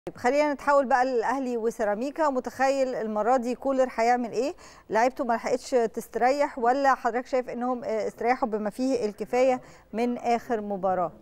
خلينا نتحول بقى للاهلي وسيراميكا متخيل المره دي كولر هيعمل ايه لعيبته ما لحقتش تستريح ولا حضرتك شايف انهم استريحوا بما فيه الكفايه من اخر مباراه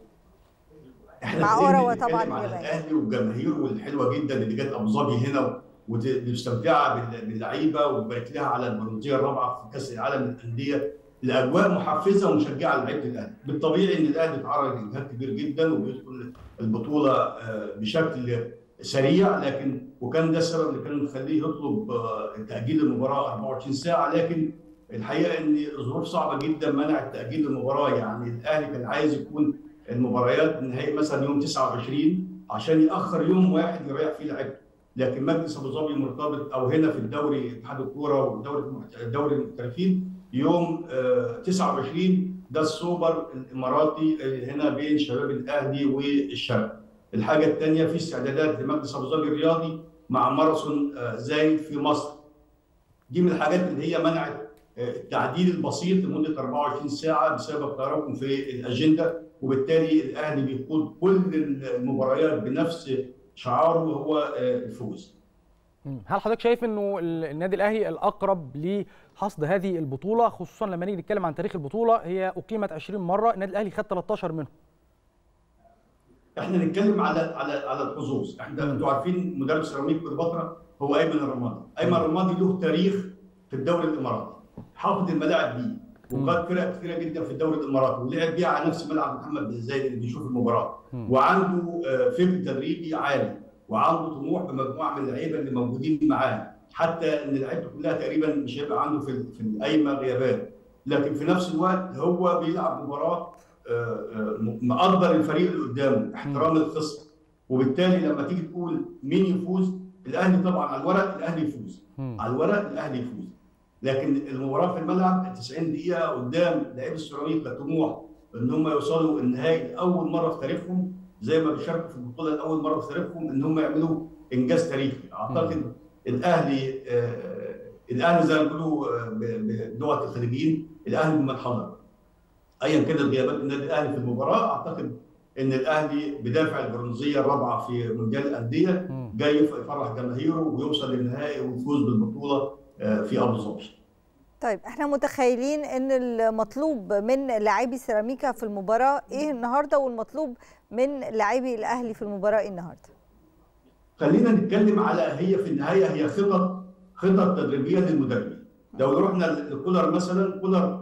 مع اوراوا طبعا الاهلي وجماهيره الحلوه جدا اللي جت ابو ظبي هنا ومستمتعه باللعيبه وبارك لها على البرونزيه الرابعه في كاس العالم للانديه الاجواء محفزه ومشجعه لعيبه الاهلي بالطبيعي ان الاهلي اتعرض لاجهاد كبير جدا وبيدخل البطوله بشكل سريع لكن وكان ده السبب اللي كان مخليه يطلب تاجيل المباراه 24 ساعه لكن الحقيقه ان ظروف صعبه جدا منعت تاجيل المباراه يعني الاهلي كان عايز يكون المباريات نهائي مثلا يوم 29 عشان ياخر يوم واحد يريح فيه لعيبته لكن مجلس ابو ظبي مرتبط او هنا في الدوري اتحاد الكوره ودوري دوري المحترفين يوم 29 ده السوبر الاماراتي هنا بين شباب الاهلي والشرق. الحاجه الثانيه في استعدادات لمجلس ابو ظبي الرياضي مع ماراثون زايد في مصر. دي من الحاجات اللي هي منعت التعديل البسيط لمده 24 ساعه بسبب تراكم في الاجنده وبالتالي الاهلي بيخوض كل المباريات بنفس شعاره وهو الفوز. هل حضرتك شايف انه النادي الاهلي الاقرب لحصد هذه البطوله خصوصا لما نيجي نتكلم عن تاريخ البطوله هي اقيمت 20 مره النادي الاهلي خد 13 منهم احنا نتكلم على على على الحظوظ احنا انتوا عارفين مدرب سيراميك كليوباترا هو ايمن الرمادي ايمن الرمادي له تاريخ في الدوري الاماراتي حافظ الملاعب دي وقاد فرق كثيره جدا في الدوري الاماراتي ولعب بيها على نفس ملعب محمد بن زايد اللي بيشوف المباراه وعنده فكر تدريبي عالي وعنده طموح بمجموعه من اللعيبه اللي موجودين معاه حتى ان لعيبته كلها تقريبا مش هيبقى عنده في في القايمه غيابات لكن في نفس الوقت هو بيلعب مباراه مقدر الفريق اللي قدامه احترام الخصم وبالتالي لما تيجي تقول مين يفوز الاهلي طبعا على الورق الاهلي يفوز على الورق الاهلي يفوز لكن المباراه في الملعب 90 دقيقه قدام لعيبه السيراميكا طموح ان هم يوصلوا النهائي لاول مره في تاريخهم زي ما بيشاركوا في البطوله لاول مره في تاريخهم ان هم يعملوا انجاز تاريخي اعتقد الاهلي آه الاهلي زي ما بيقولوا بلغه الخليجيين الاهلي بمن حضر ايا كانت غيابات النادي الاهلي في المباراه اعتقد ان الاهلي بدافع البرونزيه الرابعه في مونديال الانديه جاي يفرح جماهيره ويوصل للنهائي ويفوز بالبطوله في ابو ظبي طيب احنا متخيلين ان المطلوب من لاعبي سيراميكا في المباراه ايه النهارده والمطلوب من لاعبي الاهلي في المباراه ايه النهارده خلينا نتكلم على هي في النهايه هي خطط خطط تدريبيه للمدربين لو رحنا لكولر مثلا كولر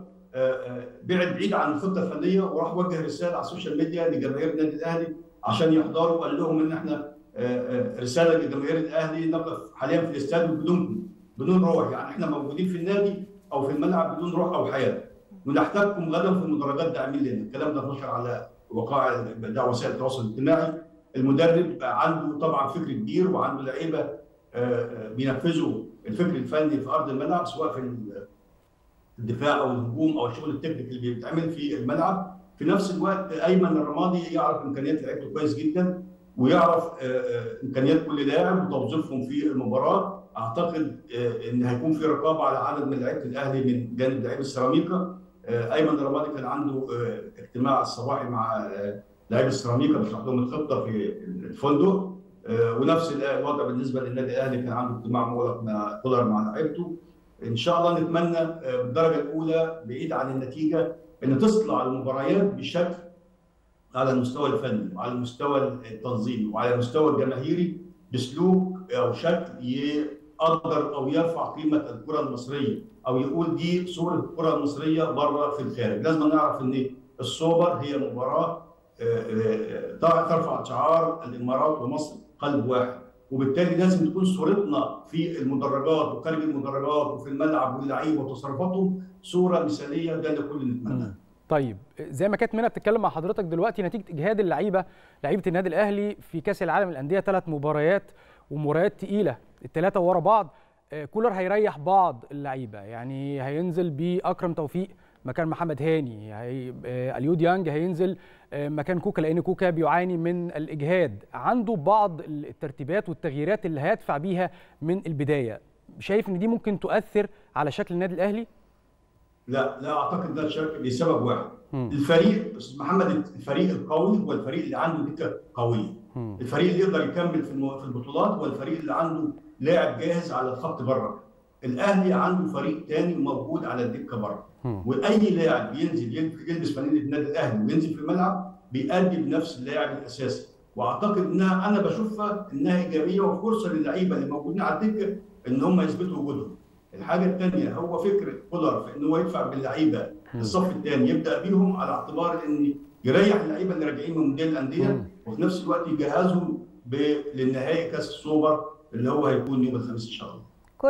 بعد بعيد عن الخطه الفنيه وراح وجه رساله على السوشيال ميديا لجماهير النادي الاهلي عشان يحضروا قال لهم ان احنا رساله لجماهير الاهلي نقف حاليا في الاستاد بدون بدون روح يعني احنا موجودين في النادي او في الملعب بدون روح او حياه ونحتاجكم غدا في المدرجات داعمين لنا الكلام ده اتنشر على وقائع وسائل التواصل الاجتماعي المدرب عنده طبعا فكر كبير وعنده لعيبه بينفذوا الفكر الفني في ارض الملعب سواء في الدفاع او الهجوم او الشغل التكنيكي اللي بيتعمل في الملعب في نفس الوقت ايمن الرمادي يعرف امكانيات لعيبته كويس جدا ويعرف امكانيات كل لاعب وتوظيفهم في المباراه اعتقد ان هيكون في رقابه على عدد من لعيبه الاهلي من جانب لعيبه السيراميكا ايمن الرمادي كان عنده اجتماع الصباحي مع لعيبه السيراميكا بيشرح لهم الخطه في الفندق ونفس الوضع بالنسبه للنادي الاهلي كان عنده اجتماع مغلق مع كولر مع لعيبته ان شاء الله نتمنى بالدرجه الاولى بعيد عن النتيجه ان تطلع المباريات بشكل على المستوى الفني وعلى المستوى التنظيمي وعلى المستوى الجماهيري بسلوك او شكل يقدر او يرفع قيمه الكره المصريه او يقول دي صوره الكره المصريه بره في الخارج لازم نعرف ان السوبر هي مباراه ترفع شعار الامارات ومصر قلب واحد وبالتالي لازم تكون صورتنا في المدرجات وخارج المدرجات وفي الملعب واللعيبه وتصرفاتهم صوره مثاليه ده اللي كلنا نتمناه. طيب زي ما كانت منى بتتكلم مع حضرتك دلوقتي نتيجه اجهاد اللعيبه لعيبه النادي الاهلي في كاس العالم للانديه ثلاث مباريات ومباريات تقيله الثلاثه ورا بعض كولر هيريح بعض اللعيبه يعني هينزل باكرم توفيق مكان محمد هاني هي اليو ديانج هينزل مكان كوكا لان كوكا بيعاني من الاجهاد عنده بعض الترتيبات والتغييرات اللي هيدفع بيها من البدايه شايف ان دي ممكن تؤثر على شكل النادي الاهلي لا لا اعتقد انها تشارك لسبب واحد مم. الفريق استاذ محمد الفريق القوي هو الفريق اللي عنده دكه قويه مم. الفريق اللي يقدر يكمل في الم- في البطولات هو الفريق اللي عنده لاعب جاهز على الخط بره الاهلي عنده فريق تاني موجود على الدكه بره مم. واي لاعب ينزل يلبس يلبس فانيله النادي الاهلي وينزل في الملعب بيأدي بنفس اللاعب الاساسي واعتقد انها انا بشوفها انها ايجابيه وفرصه للعيبه اللي موجودين على الدكه ان هم يثبتوا وجودهم. الحاجه الثانيه هو فكره كولر في ان هو يدفع باللعيبه الصف الثاني يبدا بيهم على اعتبار ان يريح اللعيبه اللي راجعين من مونديال الانديه مم. وفي نفس الوقت يجهزهم ب- للنهائي كاس السوبر اللي هو هيكون يوم الخميس ان شاء الله.